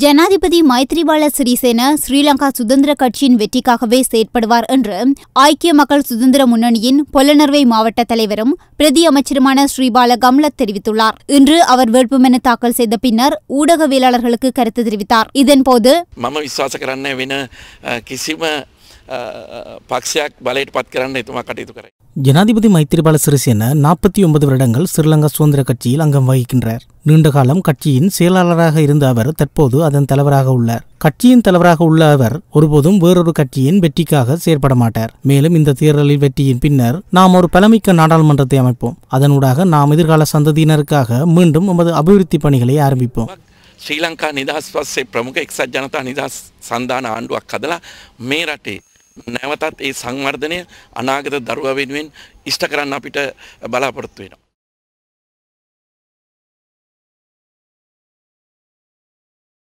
ஜனாதிபதி மைத்ரிபால சிறிசேன ஸ்ரீலங்கா சுதந்திர கட்சியின் வெற்றிக்காகவே செயற்படுவார் என்று ஐக்கிய மக்கள் சுதந்திர முன்னணியின் பொலனர்வை மாவட்ட தலைவரும் பிரதி அமைச்சருமான ஸ்ரீபால கம்லத் தெரிவித்துள்ளார் இன்று அவர் வேட்புமனு தாக்கல் செய்த பின்னர் ஊடகவியலாளர்களுக்கு கருத்து தெரிவித்தார் இதன்போது මම විශ්වාස කරන්න වෙන අ, කිසිම අ, පක්ෂයක් බලයට පත් කරන්න එතුමා කටයුතු කරයි. ஜனாதிபதி மைத்திரிபால சிறிசேன நாற்பத்தி ஒன்பது வருடங்கள் ஸ்ரீலங்கா சுதந்திர கட்சியில் அங்கம் வகிக்கின்றார் நீண்ட காலம் கட்சியின் செயலாளராக இருந்த அவர் தற்போது அதன் தலைவராக உள்ளார் கட்சியின் தலைவராக உள்ள அவர் ஒருபோதும் வேறொரு கட்சியின் வெற்றிக்காக செயற்பட மாட்டார் மேலும் இந்த தேர்தலில் வெற்றியின் பின்னர் நாம் ஒரு பலமிக்க நாடாளுமன்றத்தை அமைப்போம் அதனூடாக நாம் எதிர்கால சந்ததியினருக்காக மீண்டும் நமது அபிவிருத்தி பணிகளை ஆரம்பிப்போம் ශ්‍රී ලංකා නිදහස් පස්සේ ප්‍රමුඛ එක්සත් ජනතා නිදහස් සන්ධාන ආණ්ඩුවක් කදලා මේ රටේ නැවතත් ඒ සංවර්ධනය අනාගත දරුව වෙනුවෙන් ඉෂ්ට කරන්න අපිට බලාපොරොත්තු වෙනවා.